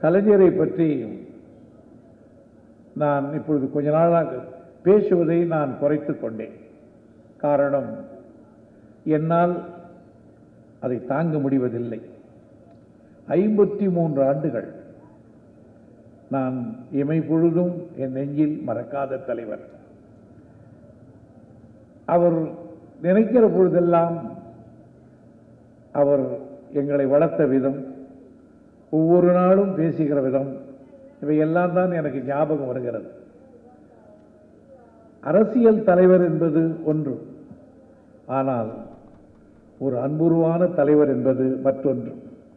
கலைஞரை பற்றி நான் இப்பொழுது கொஞ்ச நாளாக பேசுவதை நான் குறைத்துக் கொண்டேன் காரணம் என்னால் அதை தாங்க முடிவதில்லை ஐம்பத்தி மூன்று ஆண்டுகள் நான் இமை பொழுதும் என் நெஞ்சில் மறக்காத தலைவர் அவர் நினைக்கிற பொழுதெல்லாம் அவர் எங்களை வளர்த்த விதம் ஒவ்வொரு நாளும் பேசுகிற விதம் இவையெல்லாம் தான் எனக்கு ஞாபகம் வருகிறது அரசியல் தலைவர் என்பது ஒன்று ஆனால் ஒரு அன்புருவான தலைவர் என்பது மற்றொன்று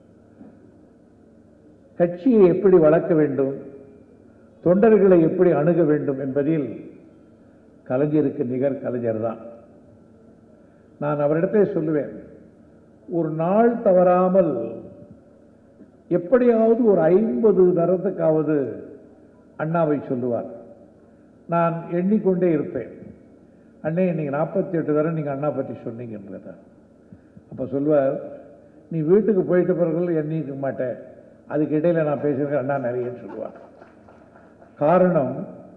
கட்சியை எப்படி வளர்க்க வேண்டும் தொண்டர்களை எப்படி அணுக வேண்டும் என்பதில் கலைஞருக்கு நிகர் கலைஞர் தான் நான் அவரிடத்தை சொல்லுவேன் ஒரு நாள் தவறாமல் எப்படியாவது ஒரு ஐம்பது தரத்துக்காவது அண்ணாவை சொல்லுவார் நான் எண்ணிக்கொண்டே இருப்பேன் அண்ணே இன்னைக்கு நாற்பத்தி எட்டு தரம் நீங்கள் அண்ணா பற்றி சொன்னீங்கன்றத அப்போ சொல்லுவார் நீ வீட்டுக்கு போயிட்ட பிறகு எண்ணிக்க மாட்டேன் அதுக்கு இடையில நான் பேசுகிறேன் அண்ணா நிறையன்னு சொல்லுவார் காரணம்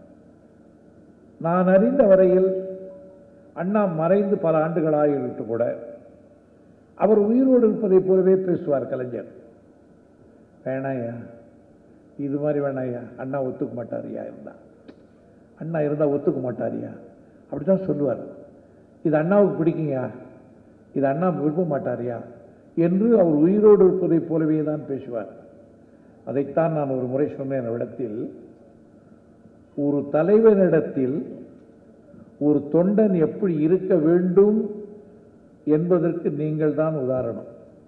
நான் அறிந்த வரையில் அண்ணா மறைந்து பல ஆண்டுகள் ஆகிவிட்டு கூட அவர் உயிரோடு இருப்பதைப் போலவே பேசுவார் கலைஞர் வேணாயா இது மாதிரி வேணாயா அண்ணா ஒத்துக்க மாட்டாரியா இருந்தா அண்ணா இருந்தா ஒத்துக்க மாட்டாரியா அப்படிதான் சொல்லுவார் இது அண்ணாவுக்கு பிடிக்குங்கயா இது அண்ணா விரும்ப மாட்டாரியா என்று அவர் உயிரோடு இருப்பதைப் போலவே தான் பேசுவார் அதைத்தான் நான் ஒரு முறை சொன்னேன் இடத்தில் ஒரு தலைவனிடத்தில் ஒரு தொண்டன் எப்படி இருக்க வேண்டும் என்பதற்கு நீங்கள் தான் உதாரணம்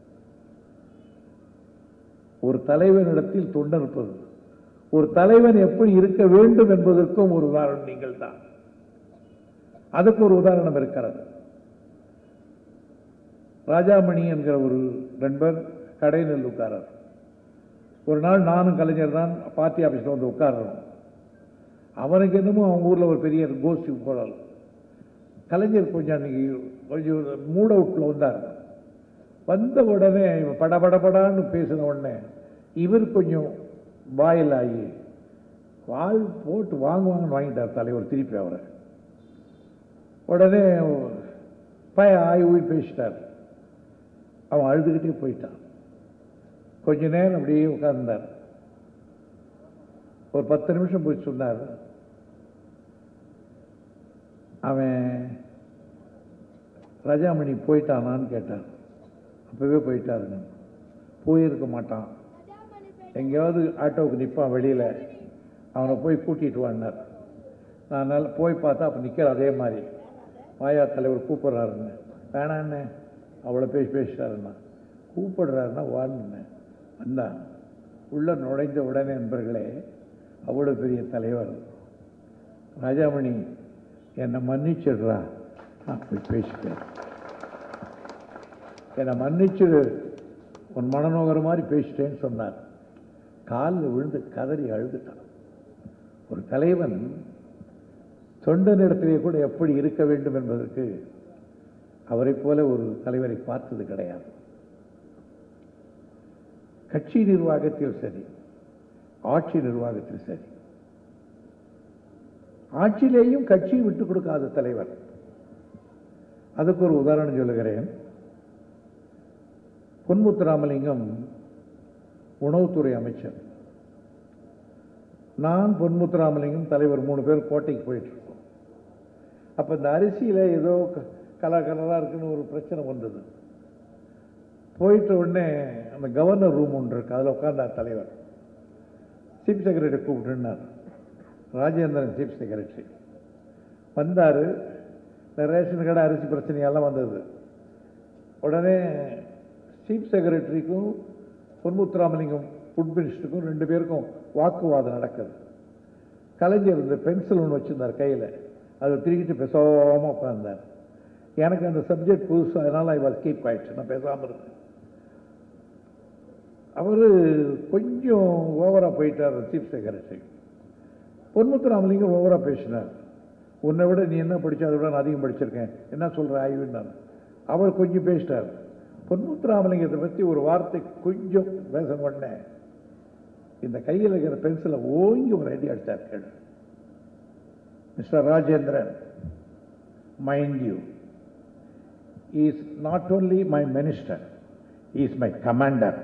ஒரு தலைவனிடத்தில் தொண்டன் இருப்பது ஒரு தலைவன் எப்படி இருக்க வேண்டும் என்பதற்கும் ஒரு உதாரணம் நீங்கள் தான் அதுக்கு ஒரு உதாரணம் இருக்கிறது ராஜாமணி என்கிற ஒரு நண்பர் கடைநெல்லுக்காரர் ஒரு நாள் நானும் கலைஞர் தான் பார்ட்டி ஆஃபீஸில் வந்து உட்கார்றோம் அவனுக்கு என்னமோ அவங்க ஊரில் ஒரு பெரிய கோஷ்டி போடல் கலைஞர் கொஞ்சம் அன்னைக்கு கொஞ்சம் மூட் அவுட்டில் வந்தார் வந்த உடனே இவன் பட பட படான்னு பேசின உடனே இவர் கொஞ்சம் வாயில் ஆகி வால் போட்டு வாங்குவாங்கன்னு வாங்கிட்டார் தலைவர் திருப்பி அவரை உடனே பய ஆய் ஊய் பேசிட்டார் அவன் அழுதுகிட்டே போயிட்டான் கொஞ்ச நேரம் அப்படியே உட்கார்ந்தார் ஒரு பத்து நிமிஷம் போய் சொன்னார் அவன் ரஜாமணி போயிட்டானான்னு கேட்டார் அப்பவே போயிட்டாருங்க போயிருக்க மாட்டான் எங்கேயாவது ஆட்டோவுக்கு நிற்பான் வெளியில் அவனை போய் கூட்டிகிட்டு வான்னார் நான் நல்லா போய் பார்த்தா அப்போ நிற்கிற அதே மாதிரி மாயா தலைவர் கூப்பிட்றாருன்னு வேணான்னு அவ்வளோ பேசி பேசிட்டாருன்னா கூப்பிடுறாருன்னா வான்னு வந்தான் உள்ள நுழைந்த உடனே நண்பர்களே அவ்வளோ பெரிய தலைவர் ராஜாமணி என்னை மன்னிச்சிடுறா நான் போய் பேசிட்டேன் என்னை மன்னிச்சிடு உன் மனநோகிற மாதிரி பேசிட்டேன்னு சொன்னார் காலில் விழுந்து கதறி அழுதுட்டான் ஒரு தலைவன் தொண்டனிடத்திலே கூட எப்படி இருக்க வேண்டும் என்பதற்கு அவரைப் போல ஒரு தலைவரை பார்த்தது கிடையாது கட்சி நிர்வாகத்தில் சரி ஆட்சி நிர்வாகத்தில் சரி ஆட்சியிலேயும் கட்சி விட்டுக் கொடுக்காத தலைவர் அதுக்கு ஒரு உதாரணம் சொல்லுகிறேன் பொன்முத்துராமலிங்கம் உணவுத்துறை அமைச்சர் நான் பொன்முத்துராமலிங்கம் தலைவர் மூணு பேர் கோட்டைக்கு போயிட்டு இருக்கோம் அப்போ இந்த அரிசியில் ஏதோ க- கலர் கலராக இருக்குன்னு ஒரு பிரச்சனை வந்தது போயிட்ட உடனே அந்த கவர்னர் ரூம் ஒன்று இருக்கு அதில் உட்கார்ந்தார் தலைவர் சீஃப் செக்ரட்டரி கூப்பிட்டுன்னார் ராஜேந்திரன் சீஃப் செக்ரட்டரி வந்தார் இந்த ரேஷன் கடை அரிசி பிரச்சனையெல்லாம் வந்தது உடனே சீஃப் செக்ரட்டரிக்கும் பொன்முத்துராமலிங்கம் ஃபுட் மினிஸ்டருக்கும் ரெண்டு பேருக்கும் வாக்குவாதம் நடக்குது கலைஞர் இந்த பென்சில் ஒன்று வச்சிருந்தார் கையில் அதை திருக்கிட்டு பேசாமல் உட்கார்ந்தார் எனக்கு அந்த சப்ஜெக்ட் புதுசு அதனால் ஐ வாஸ் கீப் ஆயிடுச்சு நான் பேசாமல் இருந்தேன் அவர் கொஞ்சம் ஓவராக போயிட்டார் சீஃப் செக்ரட்டரி பொன்முத்துராமலிங்கம் ஓவராக பேசினார் உன்னை விட நீ என்ன படிச்ச அதை விட நான் அதிகம் படிச்சிருக்கேன் என்ன சொல்கிற ஆய்வுன்னார் அவர் கொஞ்சம் பேசிட்டார் பொன்முத்துராமலிங்கத்தை பற்றி ஒரு வார்த்தை கொஞ்சம் பேச உடனே இந்த கையில் இருக்கிற பென்சிலை ஓங்கி ஒரு அடி அடிச்சார் கேடு mister Rajendran mind you is not only my minister is my commander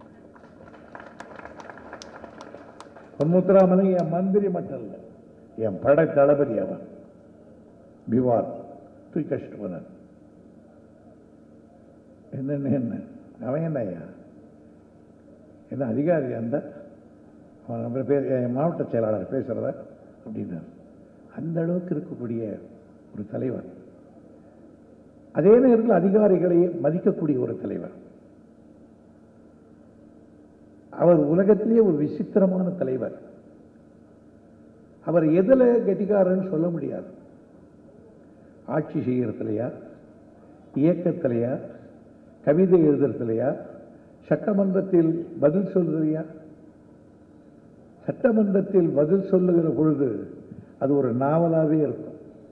Ponmuthuraman என் மந்திரி மட்டும் இல்லை என் படை தளபதி அவன் பிவார் தூக்கி கழிச்சிட்டு போனார் என்னென்ன என்ன அவன் என்ன ஐயா என்ன அதிகாரி அந்த அவன் நம்ம பேர் என் மாவட்ட செயலாளர் பேசுகிறத அப்படின்னார் அந்த அளவுக்கு இருக்கக்கூடிய ஒரு தலைவர் அதே நேரத்தில் அதிகாரிகளை மதிக்கக்கூடிய ஒரு தலைவர் அவர் உலகத்திலேயே ஒரு விசித்திரமான தலைவர் அவர் எதில் கெட்டிக்காரன்னு சொல்ல முடியாது ஆட்சி செய்யறதுலையா இயக்கத்திலையா கவிதை எழுதுறதுலையா சட்டமன்றத்தில் பதில் சொல்றதையா சட்டமன்றத்தில் பதில் சொல்லுகிற பொழுது அது ஒரு நாவலாகவே இருக்கும்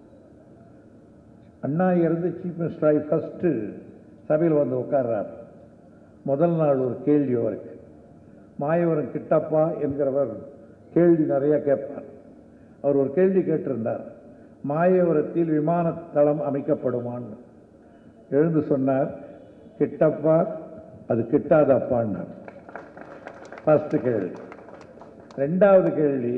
அண்ணா இறந்து சீஃப் மினிஸ்டராகி ஃபஸ்ட்டு சபையில் வந்து உட்கார்றார் முதல் நாள் ஒரு கேள்வி அவருக்கு மாயவரம் கிட்டப்பா என்கிறவர் கேள்வி நிறைய கேட்பார் அவர் ஒரு கேள்வி கேட்டிருந்தார் மாயவரத்தில் விமானத்தளம் அமைக்கப்படுமான்னு எழுந்து சொன்னார் கிட்டப்பா அது கிட்டாதப்பான்னார் ஃபர்ஸ்ட் கேள்வி ரெண்டாவது கேள்வி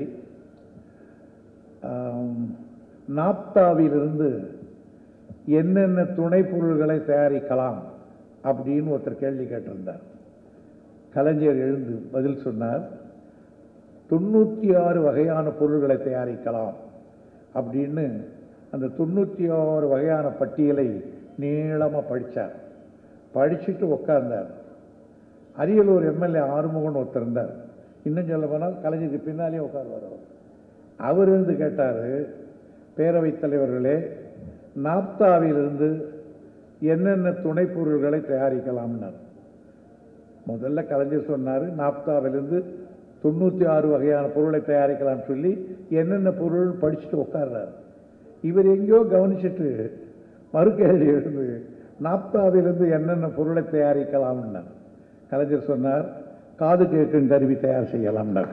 ஆம், நாப்தாவிலிருந்து என்னென்ன துணை பொருள்களை தயாரிக்கலாம் அப்படின்னு ஒருத்தர் கேள்வி கேட்டிருந்தார் கலைஞர் எழுந்து பதில் சொன்னார் தொண்ணூற்றி ஆறு வகையான பொருள்களை தயாரிக்கலாம் அப்படின்னு அந்த தொண்ணூற்றி ஆறு வகையான பட்டியலை நீளமாக படித்தார் படிச்சுட்டு உட்கார்ந்தார் அரியலூர் எம்எல்ஏ ஆறுமுகன் ஒருத்தர் இருந்தார் இன்னும் சொல்ல போனால் கலைஞருக்கு பின்னாலே உட்காருவார் அவர் அவர் இருந்து கேட்டார் பேரவைத் தலைவர்களே நாப்தாவிலிருந்து என்னென்ன துணைப் பொருள்களை தயாரிக்கலாம்னார் முதல்ல கலைஞர் சொன்னார் நாப்தாவிலிருந்து தொண்ணூற்றி ஆறு வகையான பொருளை தயாரிக்கலாம்னு சொல்லி என்னென்ன பொருள் படிச்சுட்டு உட்கார்றாரு இவர் எங்கேயோ கவனிச்சிட்டு மறுகேள்வி எழுந்து நாப்தாவிலிருந்து என்னென்ன பொருளை தயாரிக்கலாம்னார் கலைஞர் சொன்னார் காது கேட்கும் கருவி தயார் செய்யலாம்னார்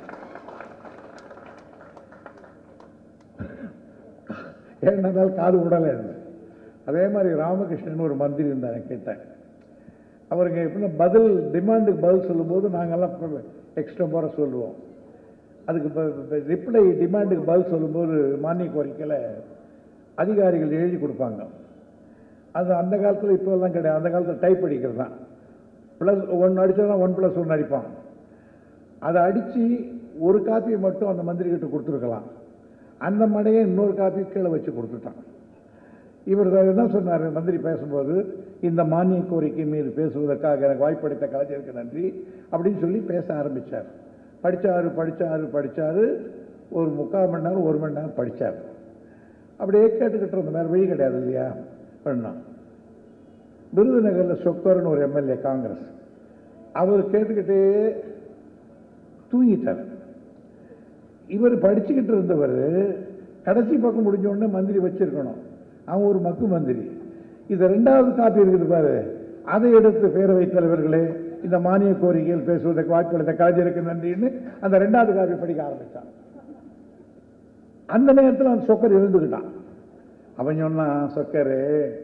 ஏனென்றால் காது உடலை அதே மாதிரி ராமகிருஷ்ணன் ஒரு மந்திரி இருந்தாங்க கேட்டேன் அவருங்க எப்படின்னா பதில் டிமாண்டுக்கு பதில் சொல்லும்போது நாங்கள்லாம் எக்ஸ்ட்ரா முறை சொல்லுவோம் அதுக்கு ரிப்ளை டிமாண்டுக்கு பதில் சொல்லும்போது மானிய கோரிக்கையில் அதிகாரிகள் எழுதி கொடுப்பாங்க அது அந்த காலத்தில் இப்போல்லாம் கிடையாது அந்த காலத்தில் டைப் அடிக்கிறது தான் ப்ளஸ் ஒன்று அடித்தா ஒன் ப்ளஸ் ஒன்று அடிப்பான் அதை அடித்து ஒரு காப்பியை மட்டும் அந்த மந்திரி கிட்ட கொடுத்துருக்கலாம் அந்த மடையை இன்னொரு காப்பி கீழே வச்சு கொடுத்துட்டான் இவர் என்ன சொன்னார் மந்திரி பேசும்போது இந்த மானிய கோரிக்கை மீது பேசுவதற்காக எனக்கு வாய்ப்பளித்த கலைஞருக்கு நன்றி அப்படின்னு சொல்லி பேச ஆரம்பித்தார் படித்தாரு படித்தாரு படித்தாரு ஒரு முக்கால் மணி நேரம் ஒரு மணி நேரம் படித்தார் அப்படியே கேட்டுக்கிட்டு இருந்த வேறு வழி கிடையாது இல்லையா பண்ணா விருதுநகரில் சொக்கர்னு ஒரு எம்எல்ஏ காங்கிரஸ் அவர் கேட்டுக்கிட்டே தூங்கிட்டார் இவர் படிச்சுக்கிட்டு இருந்தவர் கடைசி பக்கம் முடிஞ்ச உடனே மந்திரி வச்சிருக்கணும் அவன் ஒரு மக்கு மந்திரி இது ரெண்டாவது காப்பி இருக்குது பாரு அதை எடுத்து பேரவைத் தலைவர்களே இந்த மானிய கோரிக்கையில் பேசுவதற்கு வாய்ப்பளித்த கலைஞருக்கு நன்றின்னு அந்த ரெண்டாவது காப்பி படிக்க ஆரம்பிச்சான் அந்த நேரத்தில் அந்த சொக்கர் எழுந்துக்கிட்டான் அவன் சொன்னான் சொக்கரு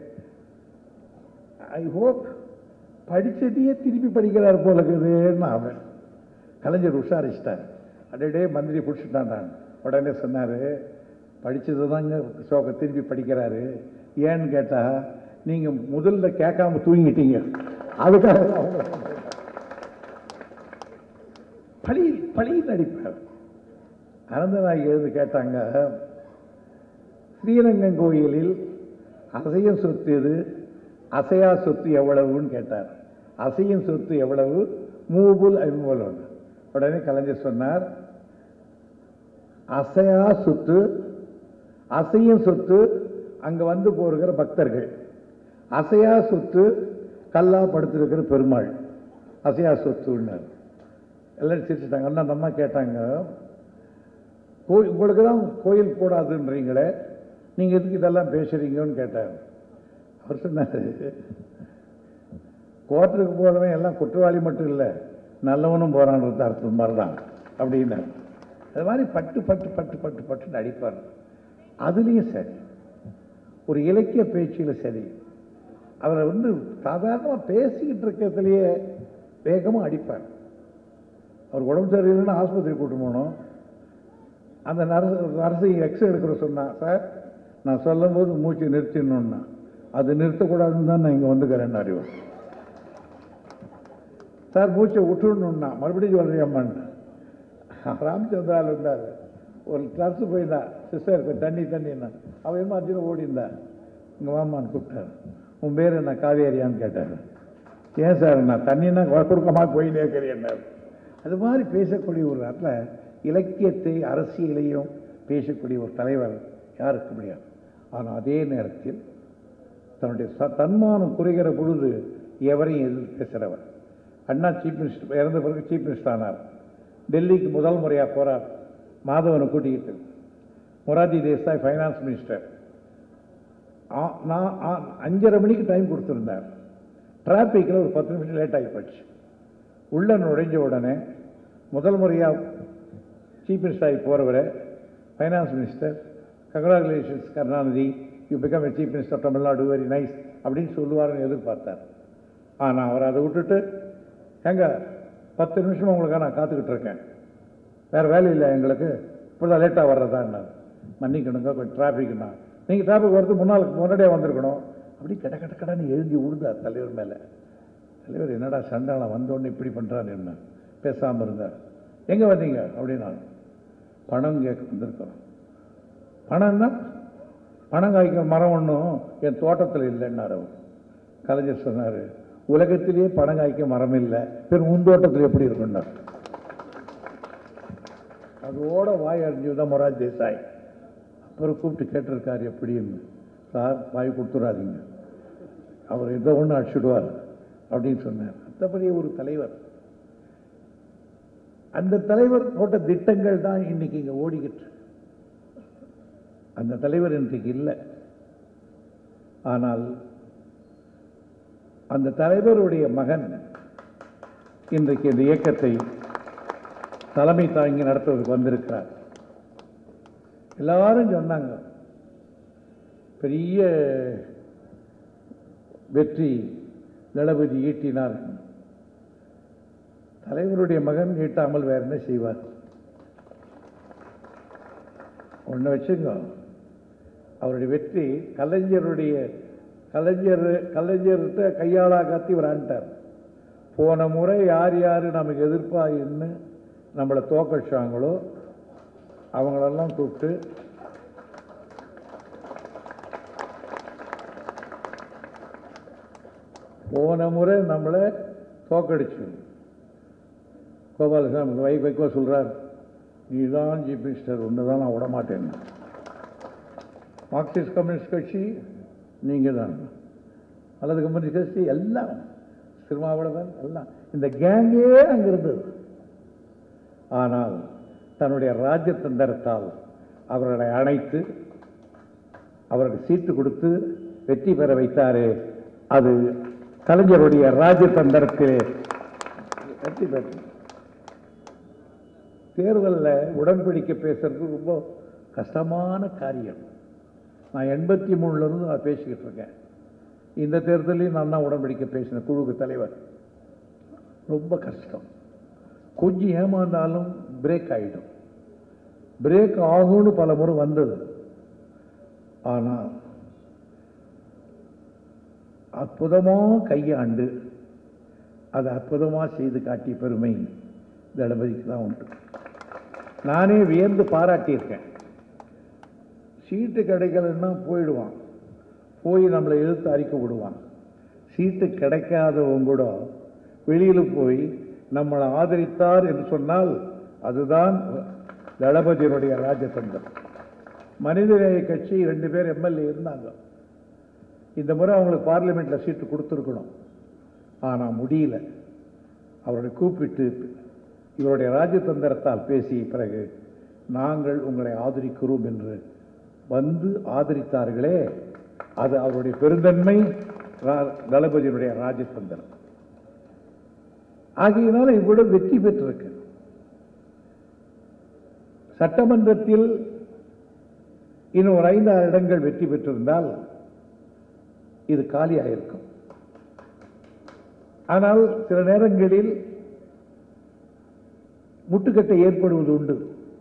ஐ ஹோப் படிச்சதையே திருப்பி படிக்கிறார் போல இருக்குதுன்னு அவன் கலைஞர் உஷாரிச்சிட்டார் அடடே மந்திரி பிடிச்சிட்டான் நான் உடனே சொன்னார் படித்தது தாங்க சோக திருப்பி படிக்கிறாரு ஏன்னு கேட்டால் நீங்கள் முதல்ல கேட்காம தூங்கிட்டீங்க அதுக்காக தான் அவங்கள சொன்னேன். பழி பழி நடிப்பார் அனந்தநாயகி எழுந்து கேட்டாங்க ஸ்ரீரங்கம் கோயிலில் அசையும் சொத்து எது அசையா சொத்து எவ்வளவுன்னு கேட்டார் அசையும் சொத்து எவ்வளவு மூபுல் ஐம்புலன் உடனே கலைஞர் சொன்னார் அசையா சொத்து அசையும் சொத்து அங்க வந்து போகிற பக்தர்கள் அசையா சொத்து கல்லா படுத்திருக்கிற பெருமாள் அசையா சொத்துன்னார் எல்லாரும் சிரிச்சிட்டாங்க அண்ணா அந்த அம்மா கேட்டாங்க கோயில் உங்களுக்கு தான் கோயில் கூடாதுன்றீங்களே நீங்கள் எதுக்கு இதெல்லாம் பேசுறீங்கன்னு கேட்டார் அவர் சொன்னார் கோர்ட்டுக்கு போகிறவன் எல்லாம் குற்றவாளி மட்டும் இல்லை நல்லவனும் போகிறான்றது அர்த்தம் மாதிரி தான் அப்படின்னாரு அது மாதிரி பட்டு பட்டு பட்டு பட்டு பட்டுன்னு அடிப்பார் அதுலேயும் சரி ஒரு இலக்கிய பேச்சில் சரி அவரை வந்து சாதாரணமாக பேசிக்கிட்டு இருக்கிறதுலையே வேகமாக அடிப்பார் அவர் உடம்பு சரியில்லைன்னு ஆஸ்பத்திரி கூட்டு போனோம் அந்த நர்ஸ் நர்ஸு எக்ஸ்ரே எடுக்கிற சொன்னா சார் நான் சொல்லும்போது மூச்சு நிறுத்திடணுன்னா அது நிறுத்தக்கூடாதுன்னு தான் நான் இங்கே வந்துக்கிறேன் அறிவு சார் மூச்சை விட்டுடணுன்னா மறுபடியும் சொல்றியம்மான்னு ராமச்சந்திரால் இருந்தார் ஒரு நர்ஸு போயிருந்தா சிஸ்டர் தண்ணி தண்ணின்னா அவன் என்ன அர்ஜுன ஓடிந்தா இங்கே வாமான்னு கூப்பிட்டாரு உன் பேர் என்ன காவேரியான்னு கேட்டார் ஏன் சார் நான் தண்ணின்னா கொடுக்கமா போயினே இருக்கிறேன்னாரு அது மாதிரி பேசக்கூடிய ஒரு இடத்துல இலக்கியத்தை அரசியலையும் பேசக்கூடிய ஒரு தலைவர் யாருக்கு முடியாது ஆனால் அதே நேரத்தில் தன்னுடைய ச- தன்மானம் குறைகிற பொழுது எவரையும் எதிர்த்து பேசுகிறவர் அண்ணா சீஃப் மினிஸ்டர் இறந்த பிறகு சீஃப் மினிஸ்டர் ஆனார் டெல்லிக்கு முதல் முறையாக போறார் மாதவனை கூட்டிக்கிட்டு மொரார்ஜி தேசாய் ஃபைனான்ஸ் மினிஸ்டர் ஆ- நான் ஆ- அஞ்சரை மணிக்கு டைம் கொடுத்துருந்தார் டிராஃபிக்கில் ஒரு பத்து நிமிஷம் லேட் ஆகி போச்சு உள்ள நுழைஞ்ச உடனே முதல் முறையாக சீஃப் மினிஸ்டர் ஆகி போகிறவரை finance minister congratulations Karunanidhi you become a chief minister Tamil Nadu very nice அப்படின்னு சொல்லுவாருன்னு எதிர்பார்த்தார் ஆனால் அவர் அதை விட்டுட்டு ஏங்க பத்து நிமிஷம் உங்களுக்காக நான் காத்துக்கிட்டு இருக்கேன் வேறு வேலை இல்லை எங்களுக்கு இப்போ தான் லேட்டாக வர்றதான்னா மன்னிக்கணுங்க கொஞ்சம் டிராஃபிக்னா நீங்கள் டிராஃபிக் வரது முன்னால் முன்னாடியே வந்திருக்கணும் அப்படி கட கட கடன்னு எழுதி விழுந்தார் தலைவர் மேலே தலைவர் என்னடா சண்டாளம் வந்தோடனே இப்படி பண்ணுறான்னு என்ன பேசாமல் இருந்தார் எங்கே வந்தீங்க அப்படின்னா பணம் கேட்க வந்திருக்கிறோம் பணம்னா பணம் காய்க்கிற மரம் ஒன்றும் என் தோட்டத்தில் இல்லைன்னார் அவர் கலைஞர் சொன்னார் உலகத்திலேயே பணம் காய்க்க மரம் இல்லை பின் உன் தோட்டத்தில் எப்படி இருக்குன்னார் அதோட வாய் அறிஞ்சு தான் மொராஜ் தேசாய் அப்புறம் கூப்பிட்டு கேட்டிருக்காரு எப்படின்னு சார் வாய் கொடுத்துடாதீங்க அவர் ஏதோ ஒன்று அடிச்சுடுவார் அப்படின்னு சொன்னார் மற்றபடி ஒரு தலைவர் அந்த தலைவர் போட்ட திட்டங்கள் தான் இன்னைக்கு இங்கே ஓடிக்கிட்டு இருக்கு. அந்த தலைவர் இன்றைக்கு இல்லை ஆனால் அந்த தலைவருடைய மகன் இன்றைக்கு இந்த இயக்கத்தை தலைமை தாங்கி நடத்துவதற்கு வந்திருக்கிறார் எல்லாரும் சொன்னாங்க பெரிய வெற்றி தளபதி ஈட்டினார் தலைவருடைய மகன் ஈட்டாமல் வேற என்ன செய்வார் ஒன்று வச்சுங்க அவருடைய வெற்றி கலைஞருடைய கலைஞர் கலைஞர்கிட்ட கையாளா காத்தி விளாண்டார் போன முறை யார் யார் நமக்கு எதிர்ப்பாயின்னு நம்மளை தோக்கடிச்சாங்களோ அவங்களெல்லாம் கூப்பிட்டு போன முறை நம்மளை தோக்கடிச்சு கோபாலசாமி வை வைக்கோ சொல்றார் நீ தான் சீஃப் மினிஸ்டர் ஒன்று தான் நான் விட மாட்டேன் மார்க்சிஸ்ட் கம்யூனிஸ்ட் கட்சி நீங்கள் தான் அல்லது கம்யூனிஸ்ட் கட்சி எல்லாம் திருமாவளவன் எல்லாம் இந்த கேங்கே அங்கே இருந்தது ஆனால் தன்னுடைய ராஜ்யத்தந்திரத்தால் அவர்களை அணைத்து அவருக்கு சீட்டு கொடுத்து வெற்றி பெற வைத்தாரே அது கலைஞருடைய ராஜ்யத்தந்திரத்திலே வெற்றி பெற்று தேர்தலில் உடன்படிக்கை பேசுறது ரொம்ப கஷ்டமான காரியம் நான் எண்பத்தி மூணுலேருந்து நான் பேசிக்கிட்டு இருக்கேன் இந்த தேர்தலையும் நான் தான் உடன்படிக்கை பேசினேன் குழுக்கு தலைவர் ரொம்ப கஷ்டம் கொஞ்சம் ஏமாந்தாலும் பிரேக் ஆகிடும் பிரேக் ஆகும்னு பல முறை வந்தது ஆனால் அற்புதமாக கையாண்டு அதை அற்புதமாக செய்து காட்டிய பெருமை தளபதிக்கு தான் உண்டு நானே வியந்து பாராட்டியிருக்கேன் சீட்டு கிடைக்கலன்னா போயிடுவான் போய் நம்மளை எதிர்த்து அறிக்கை விடுவான் சீட்டு கிடைக்காதவங்க கூட வெளியில் போய் நம்மளை ஆதரித்தார் என்று சொன்னால் அதுதான் தளபதியினுடைய ராஜதந்திரம் மனிதநேய கட்சி ரெண்டு பேர் எம்எல்ஏ இருந்தாங்க இந்த முறை அவங்களுக்கு பார்லிமெண்ட்ல சீட்டு கொடுத்துருக்கணும் ஆனால் முடியல அவரை கூப்பிட்டு இவருடைய ராஜதந்திரத்தால் பேசிய பிறகு நாங்கள் உங்களை ஆதரிக்கிறோம் என்று வந்து ஆதரித்தார்களே அது அவருடைய பெருந்தன்மை ரா- தளபதியினுடைய ராஜதந்திரம் ஆகையினால இவ்வளவு வெற்றி பெற்றிருக்கு சட்டமன்றத்தில் இன்னும் ஒரு ஐந்தாறு இடங்கள் வெற்றி பெற்றிருந்தால் இது காலியாயிருக்கும் ஆனால் சில நேரங்களில் முட்டுக்கட்டை ஏற்படுவது உண்டு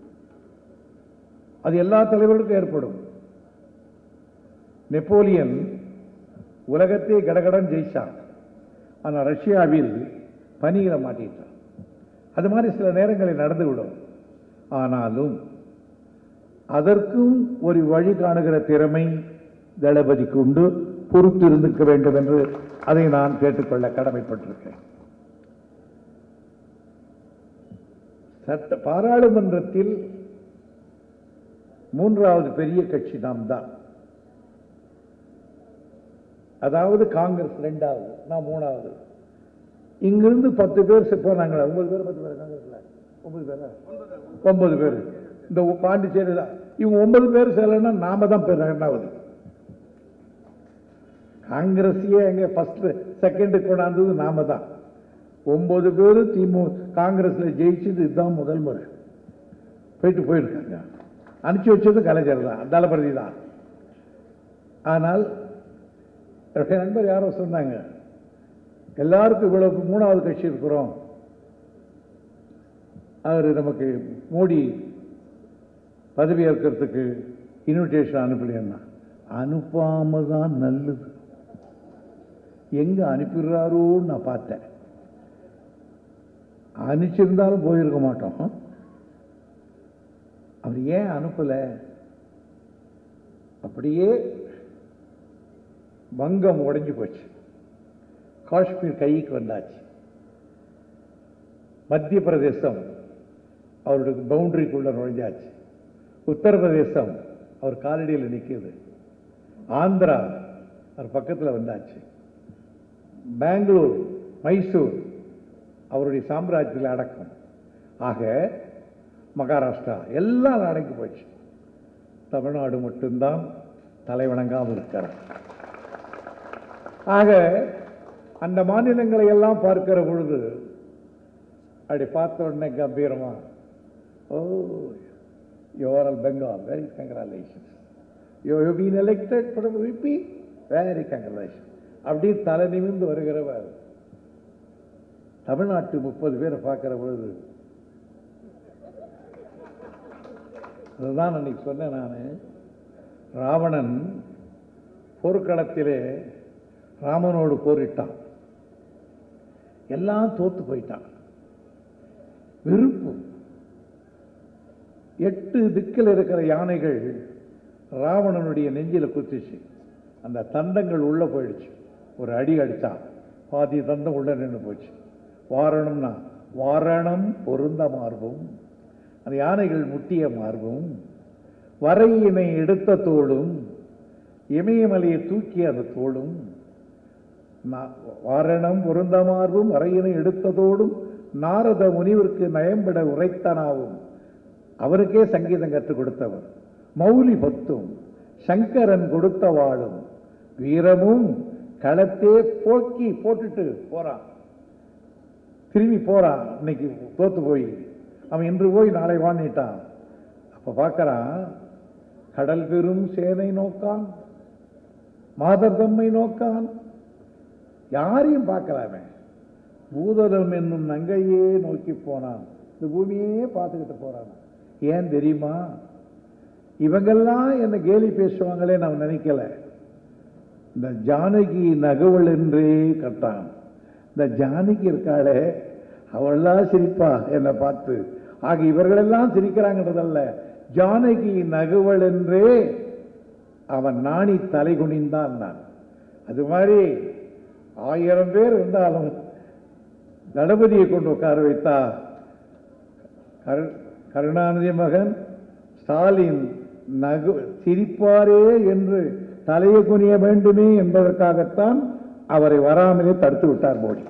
அது எல்லா தலைவர்களுக்கும் ஏற்படும் நெப்போலியன் உலகத்தை கடகடன் ஜெயிச்சான் ஆனால் ரஷ்யாவில் பனியில மாட்டிட்டான் அது மாதிரி சில நேரங்களில் நடந்துவிடும் ஆனாலும் அதற்கும் ஒரு வழி காணுகிற திறமை தளபதிக்கு உண்டு பொறுத்து இருந்திருக்க வேண்டும் என்று அதை நான் கேட்டுக்கொள்ள கடமைப்பட்டிருக்கேன் சட்ட பாராளுமன்றத்தில் மூன்றாவது பெரிய கட்சி நாம் தான் அதாவது காங்கிரஸ் ரெண்டாவது நான் மூணாவது இங்கிருந்து பத்து பேர் செ- போனாங்களா ஒன்பது பேர் பத்து பேர் காங்கிரஸ்ல ஒன்பது பேரா ஒன்பது பேர் இந்த உ- பாண்டிச்சேரி தான் இவங்க ஒன்பது பேர் சேரலன்னா நாம தான் பேர் ரெண்டாவது காங்கிரஸையே எங்க ஃபர்ஸ்ட் செகண்ட் கொண்டாந்தது நாம தான் ஒன்பது பேர் திமு காங்கிரஸ்ல ஜெயிச்சது இதுதான் முதல் முறை போயிட்டு போயிருக்காங்க அனுப்பிச்சு வச்சது கலைஞர் தான் தளபதி தான் ஆனால் என்னுடைய நண்பர் யாரோ சொன்னாங்க எல்லாருக்கும் இவ்வளவு மூணாவது கட்சி இருக்கிறோம் அவர் நமக்கு மோடி பதவி ஏற்கிறதுக்கு இன்விடேஷன் அனுப்பலைன்னா அனுப்பாம தான் நல்லது எங்க அனுப்பிடுறாரோன்னு நான் பார்த்தேன் அனுப்பிச்சிருந்தாலும் போயிருக்க மாட்டோம் அவர் ஏன் அனுப்பல அப்படியே வங்கம் உடைஞ்சு போச்சு காஷ்மீர் கைக்கு வந்தாச்சு மத்திய பிரதேசம் அவருடைய பவுண்டரிக்குள்ள நுழைஞ்சாச்சு உத்தரப்பிரதேசம் அவர் காலடியில் நிற்குது ஆந்திரா அவர் பக்கத்தில் வந்தாச்சு பெங்களூர் மைசூர் அவருடைய சாம்ராஜ்யத்தில் அடக்கம் ஆக மகாராஷ்டிரா எல்லாம் அடங்கி போச்சு தமிழ்நாடு மட்டும்தான் தலைவணங்காமல் இருக்கிறார் ஆக அந்த மாநிலங்களை எல்லாம் பார்க்கிற பொழுது அப்படி பார்த்த உடனே கம்பீரமா ஓ யோரல் Bengal very congratulations yo you been elected for VP very congratulation அப்படி தலை நிமிர்ந்து வருகிறவர் தமிழ்நாட்டு முப்பது பேரை பார்க்கிற பொழுது அதுதான் அன்னைக்கு சொன்னேன் நான் ராவணன் போர்க்களத்திலே ராமனோடு போரிட்டான் எல்லாம் தோத்து போயிட்டான் விருப்பு எட்டு திக்கில் இருக்கிற யானைகள் ராவணனுடைய நெஞ்சில குத்திச்சு அந்த தண்டங்கள் உள்ள போயிடுச்சு ஒரு அடி அடிச்சான் பாதி தண்டம் உள்ள நின்று போச்சு வாரணம்னா வாரணம் பொருந்த மார்பும் அந்த யானைகள் முட்டிய மார்பும் வரையினை எடுத்த தோளும் இமயமலையை தூக்கிய அந்த தோளும் நா- வாரணம் பொருந்த மார்பும் வரையினை எடுத்ததோடும் நாரத முனிவருக்கு நயம்பட உரைத்தனாவும் அவருக்கே சங்கீதம் கற்றுக் கொடுத்தவர் மௌலி பத்தும் சங்கரன் கொடுத்த வாழும் வீரமும் களத்தே போக்கி போட்டுட்டு போறான் திரும்பி போறான் இன்னைக்கு தோத்து போய் அவன் இன்று போய் நாளை வாங்கிட்டான் அப்ப பார்க்கறான் கடல் பெரும் சேனை நோக்கான் மாதர் தம்மை நோக்கான் யாரையும் பார்க்கலாமே பூதலம் என்னும் நங்கையே நோக்கி போனான் இந்த பூமியே பார்த்துக்கிட்டு போறான் ஏன் தெரியுமா இவங்கெல்லாம் என்ன கேலி பேசுவாங்களே நான் நினைக்கல இந்த ஜானகி நகவல் என்றே கட்டான் இந்த ஜானகி இருக்காளே அவள்லாம் சிரிப்பா என்னை பார்த்து ஆக இவர்களெல்லாம் சிரிக்கிறாங்கன்றதல்ல ஜானகி நகுவல் என்றே அவன் நாணி தலை குனிந்தான் நான் அது மாதிரி ஆயிரம் பேர் இருந்தாலும் தளபதியை கொண்டு உட்கார வைத்தா கரு- கருணாநிதி மகன் ஸ்டாலின் நகு சிரிப்பாரே என்று தலையை குனிய வேண்டுமே என்பதற்காகத்தான் அவரை வராமலே தடுத்து விட்டார் மோடி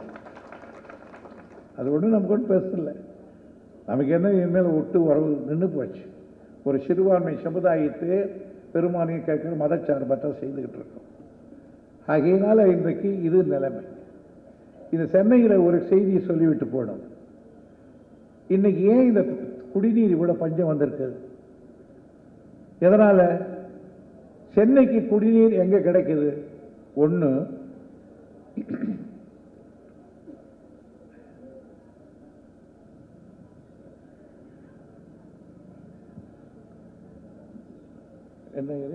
அது ஒன்றும் நம்ம கொண்டு பேசல நமக்கு என்ன இனிமேல் விட்டு உறவு நின்று போச்சு ஒரு சிறுபான்மை சமுதாயத்தை பெருமானியை கேட்கிற மதச்சார்பற்ற செய்துகிட்டு இருக்கோம் ஆகையினால இன்றைக்கு இது நிலைமை இது சென்னையில் ஒரு செய்தியை சொல்லிவிட்டு போனோம் இன்னைக்கு ஏன் இந்த குடிநீர் இவ்வளவு பஞ்சம் வந்திருக்கு எதனால சென்னைக்கு குடிநீர் எங்க கிடைக்குது ஒண்ணு என்ன ஏரி?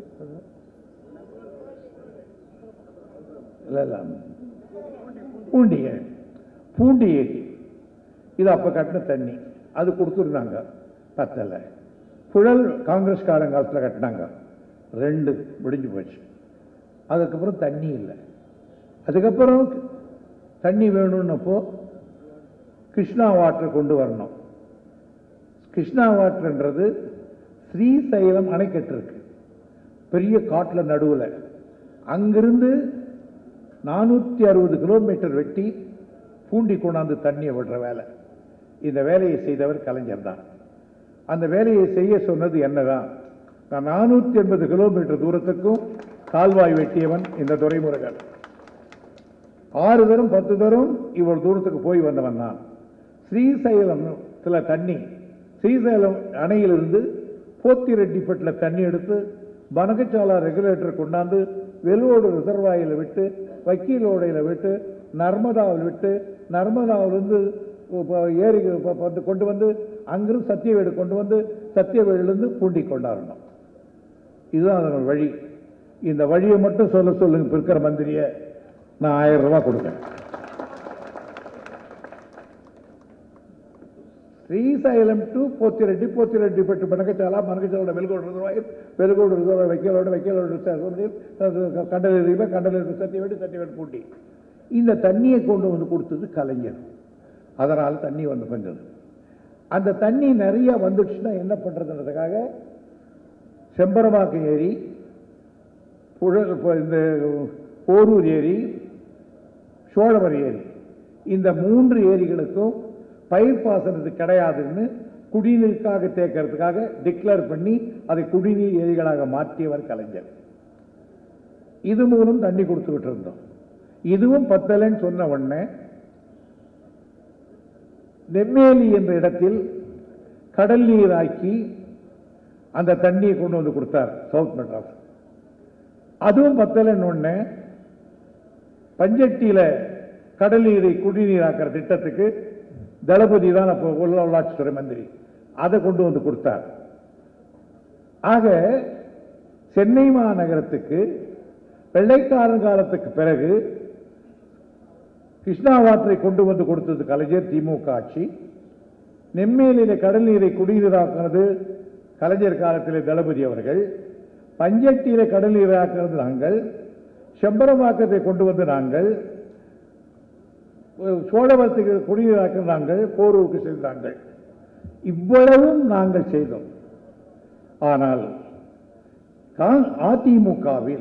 இல்ல இல்ல பூண்டி ஏரி பூண்டி ஏரி இது அப்ப கட்டின தண்ணி அது கொடுத்துருந்தாங்க பத்தல புழல் காங்கிரஸ் காலங்காலத்தில் கட்டினாங்க ரெண்டு முடிஞ்சு போச்சு அதுக்கப்புறம் தண்ணி இல்லை அதுக்கப்புறம் தண்ணி வேணும்னப்போ கிருஷ்ணா வாட்டர் கொண்டு வரணும் கிருஷ்ணா வாட்டர்ன்றது ஸ்ரீசைலம் அணைக்கட்டு இருக்கு பெரிய காட்டில் நடுவில் அங்கிருந்து நானூற்றி அறுபது கிலோமீட்டர் வெட்டி பூண்டி கொண்டாந்து தண்ணியை விடுற வேலை இந்த வேலையை செய்தவர் கலைஞர் தான் அந்த வேலையை செய்ய சொன்னது என்னதான் நான் நானூற்றி எண்பது கிலோமீட்டர் தூரத்துக்கும் கால்வாய் வெட்டியவன் இந்த துறைமுருகன் ஆறு தரம் பத்து தரம் இவ்வளவு தூரத்துக்கு போய் வந்தவன் தான் ஸ்ரீசைலத்துல தண்ணி ஸ்ரீசைலம் அணையிலிருந்து போத்திரெட்டிப்பட்டில் தண்ணி எடுத்து பனகச்சாலா ரெகுலேட்டர் கொண்டாந்து வெள்ளோடு ரிசர்வாயில் விட்டு வக்கீலோடையில் விட்டு நர்மதாவில் விட்டு நர்மதாவிலிருந்து ஏரி ப- ப- கொண்டு வந்து அங்கிருந்து சத்தியவேடு கொண்டு வந்து சத்தியவேடிலிருந்து பூண்டி கொண்டாடணும் இதுதான் அதன் வழி இந்த வழியை மட்டும் சொல்ல சொல்லுங்க இப்ப இருக்கிற மந்திரிய நான் ஆயிரம் ரூபாய் கொடுக்கேன் శ్రీశైలం టు పోతిరెడ్డి పోతిరెడ్డి పెట్టి బనకచాల బనకచాల వెలుగోడు రిజర్వాయర్ వెలుగోడు రిజర్వాయర్ వెక్కలోడు వెక్కలోడు கண்டலேரி கண்டலேரி சத்தியவேடு சத்தியவேடு பூட்டி இந்த தண்ணியை கொண்டு வந்து கொடுத்தது கலைஞர் அதனால் தண்ணி வந்து கொஞ்சம் அந்த தண்ணி நிறைய வந்துடுச்சுன்னா என்ன பண்றதுன்றதுக்காக செம்பரமாக்கு ஏரி புழல் இப்ப இந்த போரூர் ஏரி சோழவர் ஏரி இந்த மூன்று ஏரிகளுக்கும் பயிர் பாசனத்துக்கு கிடையாதுன்னு குடிநீருக்காக தேக்கிறதுக்காக டிக்ளேர் பண்ணி அதை குடிநீர் ஏரிகளாக மாற்றியவர் கலைஞர் இது மூலம் தண்ணி கொடுத்துக்கிட்டு இருந்தோம் இதுவும் பத்தலைன்னு சொன்ன உடனே நெம்மேலி என்ற இடத்தில் கடல் நீராக்கி அந்த தண்ணியை கொண்டு வந்து கொடுத்தார் சவுத் மெட்ராஸ் அதுவும் பத்தலைன்னு ஒண்ணு பஞ்சட்டியில கடல் நீரை குடிநீராக்கிற திட்டத்துக்கு தளபதி தான் அப்போ உள்ள உள்ளாட்சித்துறை மந்திரி அதை கொண்டு வந்து கொடுத்தார் ஆக சென்னை மாநகரத்துக்கு வெள்ளைக்காரன் காலத்துக்கு பிறகு கிருஷ்ணா வாட்டரை கொண்டு வந்து கொடுத்தது கலைஞர் திமுக ஆட்சி நெம்மேலியில கடல் நீரை குடிநீராக்குனது கலைஞர் காலத்திலே தளபதி அவர்கள் பஞ்சட்டியில கடல் நீராக்குனது நாங்கள் செம்பரமாக்கத்தை கொண்டு வந்து நாங்கள் சோழவரத்துக்கு குடிநீராக்க நாங்கள் போரூருக்கு சென்றாங்கள் இவ்வளவும் நாங்கள் செய்தோம் ஆனால் கா- அதிமுகவில்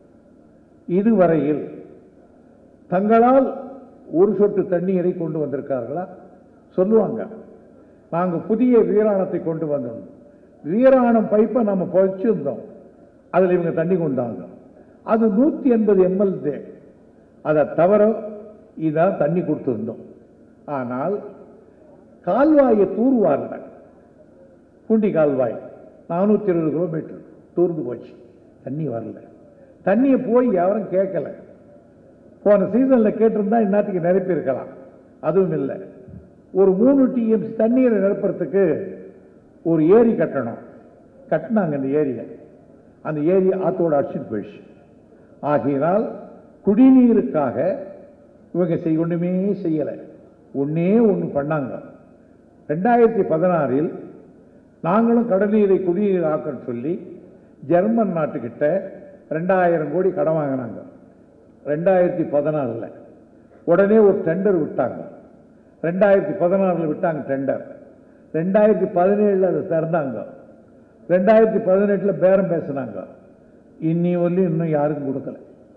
இதுவரையில் தங்களால் ஒரு சொட்டு தண்ணீரை கொண்டு வந்திருக்கார்களா சொல்லுவாங்க நாங்க புதிய வீராணத்தை கொண்டு வந்தோம் வீராணம் பைப்பை நம்ம பதிச்சிருந்தோம் அதுல இவங்க தண்ணி கொண்டாங்க அது நூத்தி எண்பது எம்எல் அதை தவிர இதான் தண்ணி கொடுத்திருந்தோம் ஆனால் கால்வாயை தூர்வார்ல பூண்டி கால்வாய் நானூத்தி இருபது கிலோமீட்டர் தூர்ந்து போச்சு தண்ணி வரல தண்ணியை போய் யாரும் கேட்கல போன சீசன்ல கேட்டிருந்தா இந்நேரத்துக்கு நிரப்பி இருக்கலாம் அதுவும் இல்லை ஒரு மூணு டிஎம்சி தண்ணீரை நிரப்புறதுக்கு ஒரு ஏரி கட்டணும் கட்டினாங்க இந்த ஏரியை அந்த ஏரி ஆத்தோட அடிச்சுட்டு போயிடுச்சு ஆகையினால் குடிநீருக்காக இவங்க செய்ய ஒண்ணுமே செய்யலை ஒண்ணே ஒன்று பண்ணாங்க ரெண்டாயிரத்தி பதினாறில் நாங்களும் கடல்நீரை குடிநீர் ஆக்கன்னு சொல்லி ஜெர்மன் நாட்டுக்கிட்ட ரெண்டாயிரம் கோடி கடன் வாங்கினாங்க ரெண்டாயிரத்தி பதினாறில் உடனே ஒரு டெண்டர் விட்டாங்க ரெண்டாயிரத்தி பதினாறில் விட்டாங்க டெண்டர் ரெண்டாயிரத்தி பதினேழில் அதை திறந்தாங்க ரெண்டாயிரத்தி பதினெட்டில் பேரம் பேசினாங்க இன்னி வரலையும் இன்னும் யாருக்கும் கொடுக்கல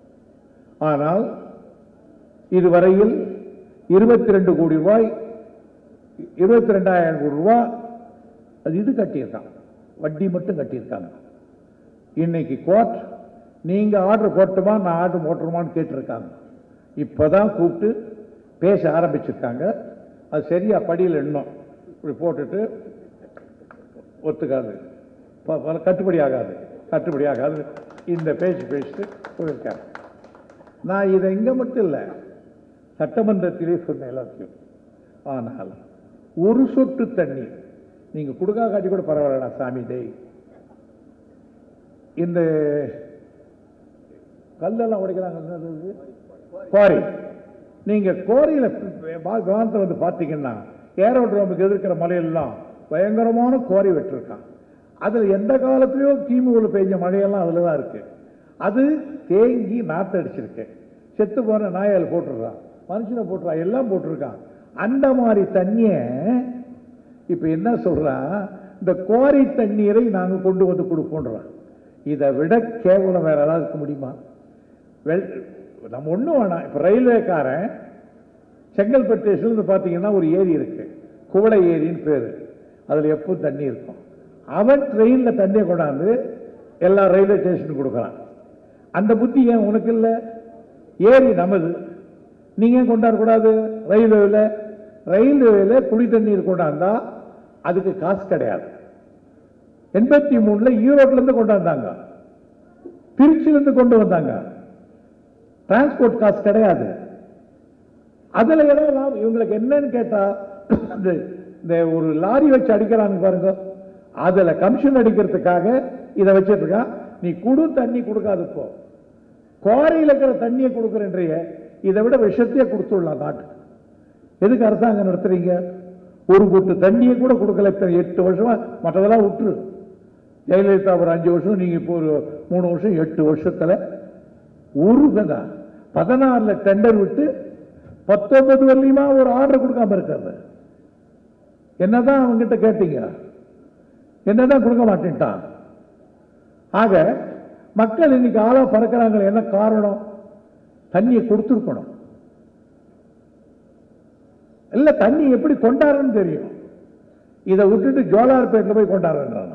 ஆனால் இதுவரையில் இருபத்தி ரெண்டு கோடி ரூபாய் இருபத்தி ரெண்டாயிரம் கோடி ரூபாய் அது இது கட்டியிருக்காங்க வட்டி மட்டும் கட்டியிருக்காங்க இன்னைக்கு கோர்ட் நீங்க ஆர்டர் போட்டுமா நான் ஆர்டர் போட்டுருமான்னு கேட்டிருக்காங்க இப்பதான் கூப்பிட்டு பேச ஆரம்பிச்சிருக்காங்க அது சரியா படியில் எண்ணும் இப்படி போட்டுட்டு ஒத்துக்காது ப- ப- கட்டுப்படி ஆகாது கட்டுப்படி ஆகாது இந்த பேச்சு பேசிட்டு போயிருக்காங்க நான் இதை இங்கே மட்டும் இல்லை சட்டமன்றத்திலே சொன்னேன் எல்லாத்தையும் ஆனால் ஒரு சொட்டு தண்ணீர் நீங்கள் கொடுக்கா காட்டி கூட பரவாயில்லடா சாமி டேய் இந்த கல்லெல்லாம் உடைக்கிறாங்க என்னது இது? குவாரி நீங்க குவாரியில விமானத்தில் வந்து பார்த்தீங்கன்னா ஏரோட்ரோமுக்கு எதிர்க்கிற மலையெல்லாம் பயங்கரமான குவாரி வெட்டிருக்கான் அதுல எந்த காலத்திலயோ கிமுல பெய்ஞ்ச மழையெல்லாம் அதுல தான் இருக்கு அது தேங்கி நாத்து அடிச்சிருக்கு செத்து போன நாயால் போட்டுருக்கான் மனுஷனை போட்டுருக்கான் எல்லாம் போட்டிருக்கான் அந்த மாதிரி தண்ணியை இப்ப என்ன சொல்றான் இந்த குவாரி தண்ணீரை நாங்க கொண்டு வந்து கொடுப்போன்றோம் இதை விட கேவலம் வேற ஏதாவது இருக்க முடியுமா வெல் நம்ம ஒண்ணும் வேணாம் இப்ப ரயில்வேக்காரன் செங்கல்பட்டு ஸ்டேஷன்ல பார்த்தீங்கன்னா ஒரு ஏரி இருக்கு குவளை ஏரின்னு பேரு அதுல எப்பவும் தண்ணி இருக்கும் அவன் ட்ரெயின்ல தண்ணியை கொண்டாந்து எல்லா ரயில்வே ஸ்டேஷனுக்கு கொடுக்குறான் அந்த புத்தி ஏன் உனக்கு இல்ல ஏரி நமது நீங்க ஏன் கொண்டாடக்கூடாது ரயில்வேல ரயில்வேல குடி தண்ணீர் கொண்டாந்தா அதுக்கு காசு கிடையாது எண்பத்தி மூணுல ஈரோட்ல இருந்து கொண்டாந்தாங்க திருச்சியில இருந்து கொண்டு வந்தாங்க டிரான்ஸ்போர்ட் காசு கிடையாது அதுல ஏதோ லாபம் இவங்களுக்கு என்னன்னு கேட்டா இந்த இந்த ஒரு லாரி வச்சு அடிக்கிறாங்க பாருங்க அதுல கமிஷன் அடிக்கிறதுக்காக இதை வச்சிட்டு இருக்கான் நீ குடு தண்ணி கொடுக்காது இப்போ குவாரியில் இருக்கிற தண்ணியை கொடுக்குறேன்றிய இதை விட விஷத்தையே கொடுத்துடலாம் நாட்டுக்கு எதுக்கு அரசாங்கம் நடத்துறீங்க ஒரு கூட்டு தண்ணியை கூட கொடுக்கல இத்தனை எட்டு வருஷமா மற்றதெல்லாம் விட்டுரு ஜெயலலிதா ஒரு அஞ்சு வருஷம் நீங்க இப்போ ஒரு மூணு வருஷம் எட்டு வருஷத்துல ஒரு தான் பதினாறுல டெண்டர் விட்டு பத்தொன்பது வரலையுமா ஒரு ஆர்டர் கொடுக்காம இருக்காது என்னதான் அவங்ககிட்ட கேட்டீங்க என்னதான் கொடுக்க மாட்டேன்ட்டான் ஆக மக்கள் இன்னைக்கு ஆளா பறக்கிறாங்களே என்ன காரணம் தண்ணியை கொடுத்துருக்கணும் இல்ல தண்ணி எப்படி கொண்டாடுறன்னு தெரியும் இதை விட்டுட்டு ஜோலார்பேட்டில் போய் கொண்டாடுறான்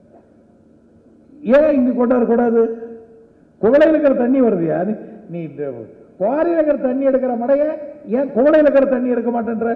ஏன் இங்க கொண்டாடக்கூடாது குவளையில் இருக்கிற தண்ணி வருதுயா நீ- நீ இந்த குவாரியில் இருக்கிற தண்ணி எடுக்கிற மடைய ஏன் குவளையில் இருக்கிற தண்ணி எடுக்க மாட்டேன்ற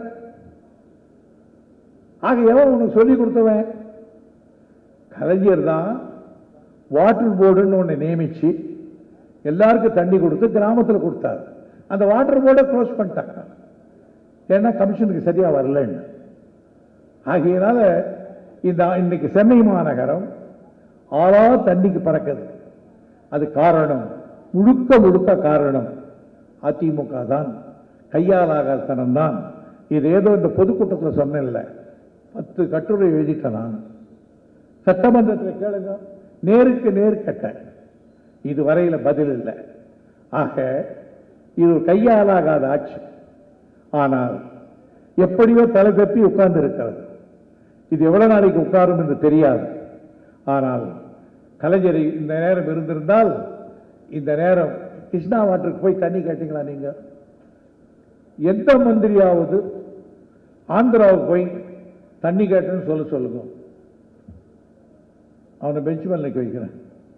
ஆக எவன் உனக்கு சொல்லி கொடுத்தவன் கலைஞர் தான் வாட்டர் போர்டுன்னு ஒன்று நியமிச்சு எல்லாருக்கும் தண்ணி கொடுத்து கிராமத்தில் கொடுத்தாரு அந்த வாட்டர் போர்டை க்ளோஸ் பண்ணிட்டாங்க ஏன்னா கமிஷனுக்கு சரியா வரலன்னு ஆகையினால இந்த இன்னைக்கு சென்னை மாநகரம் ஆளா தண்ணிக்கு பறக்குது அது காரணம் முழுக்க முழுக்க காரணம் அதிமுக தான் கையாலாகத்தனம் தான் இது ஏதோ இந்த பொதுக்கூட்டத்தில் சொன்னேன்ல பத்து கட்டுரை எழுதிட்டேன் நான் சட்டமன்றத்தில் கேளுங்க நேருக்கு நேர் கேட்டேன் இது வரையில பதில் இல்லை ஆக இது ஒரு கையாலாகாத ஆட்சி ஆனால் எப்படியோ தலை தப்பி உட்கார்ந்து இருக்கிறது இது எவ்வளவு நாளைக்கு உட்காரும் என்று தெரியாது ஆனால் கலைஞர் இந்த நேரம் இருந்திருந்தால் இந்த நேரம் கிருஷ்ணா வாட்டருக்கு போய் தண்ணி கேட்டீங்களா நீங்க எந்த மந்திரியாவது ஆந்திராவுக்கு போய் தண்ணி கேட்டேன்னு சொல்ல சொல்லுங்க அவனை பெஞ்ச் மேல நிக்க வைக்கிறேன்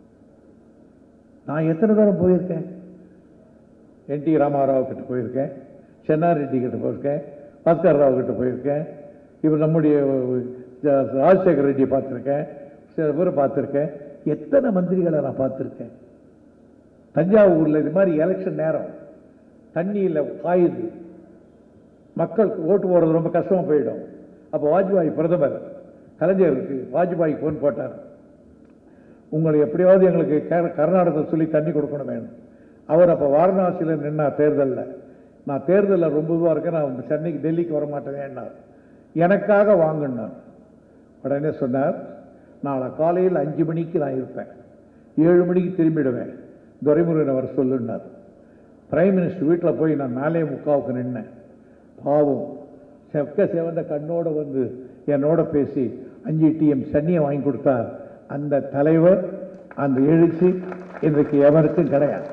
நான் எத்தனை தடவை போயிருக்கேன் என் டி ராமாராவ் கிட்ட போயிருக்கேன் சென்னார் ரெட்டி கிட்ட போயிருக்கேன் பாஸ்கர் ராவ் கிட்ட போயிருக்கேன் இவர் நம்முடைய அஹ், ராஜசேகர் ரெட்டி பார்த்துருக்கேன் சில பேர் பார்த்துருக்கேன் எத்தனை மந்திரிகளை நான் பார்த்துருக்கேன் தஞ்சாவூர்ல இது மாதிரி எலெக்ஷன் நேரம் தண்ணியில் காயுது மக்களுக்கு ஓட்டு போடுறது ரொம்ப கஷ்டமா போயிடும் அப்போ வாஜ்பாய் பிரதமர் கலைஞருக்கு வாஜ்பாய் ஃபோன் போட்டார் உங்களை எப்படியாவது எங்களுக்கு கர்- கர்நாடகத்தை சொல்லி தண்ணி கொடுக்கணும் வேணும் அவர் அப்போ வாரணாசியில் நின்னா தேர்தலில் நான் தேர்தலில் ரொம்ப இதுவாக இருக்கேன் நான் சென்னைக்கு டெல்லிக்கு வர மாட்டேனேன்னார் எனக்காக வாங்கினார் உடனே சொன்னார் நாளை காலையில் அஞ்சு மணிக்கு நான் இருப்பேன் ஏழு மணிக்கு திரும்பிடுவேன் துரைமுருகனை வர சொல்லுன்னார் பிரைம் மினிஸ்டர் வீட்டில் போய் நான் நாலே முக்காவுக்கு நின்னேன் பாவம் செக்க செவந்த கண்ணோட வந்து என்னோட பேசி அஞ்சு டிஎம் சன்னியை வாங்கி கொடுத்தார் அந்த தலைவர் அந்த எழுச்சி இன்றைக்கு எவருக்கும் கிடையாது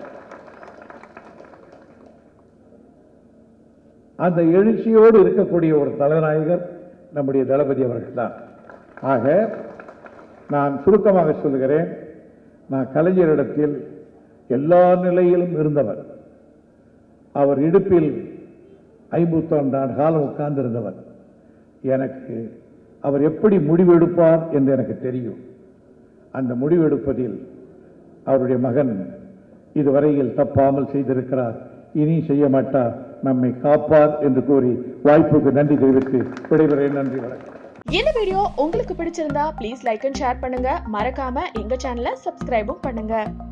அந்த எழுச்சியோடு இருக்கக்கூடிய ஒரு தலைநாயகர் நம்முடைய தளபதி அவர்கள் தான் ஆக நான் சுருக்கமாக சொல்லுகிறேன் நான் கலைஞரிடத்தில் எல்லா நிலையிலும் இருந்தவர் அவர் இடுப்பில் ஐம்பத்தொன்று ஆண்டு காலம் உட்கார்ந்திருந்தவர் எனக்கு அவர் எப்படி முடிவெடுப்பார் என்று எனக்கு தெரியும் அந்த முடிவெடுப்பதில் அவருடைய மகன் இதுவரையில் தப்பாமல் செய்திருக்கிறார் இனி செய்ய மாட்டார் நம்மை காப்பார் என்று கூறி வாய்ப்புக்கு நன்றி தெரிவித்து விடைபெறேன் நன்றி வணக்கம் இந்த வீடியோ உங்களுக்கு பிடிச்சிருந்தா ப்ளீஸ் லைக் அண்ட் ஷேர் பண்ணுங்க மறக்காம எங்க சேனலை சப்ஸ்கிரைபும் பண்ணுங்க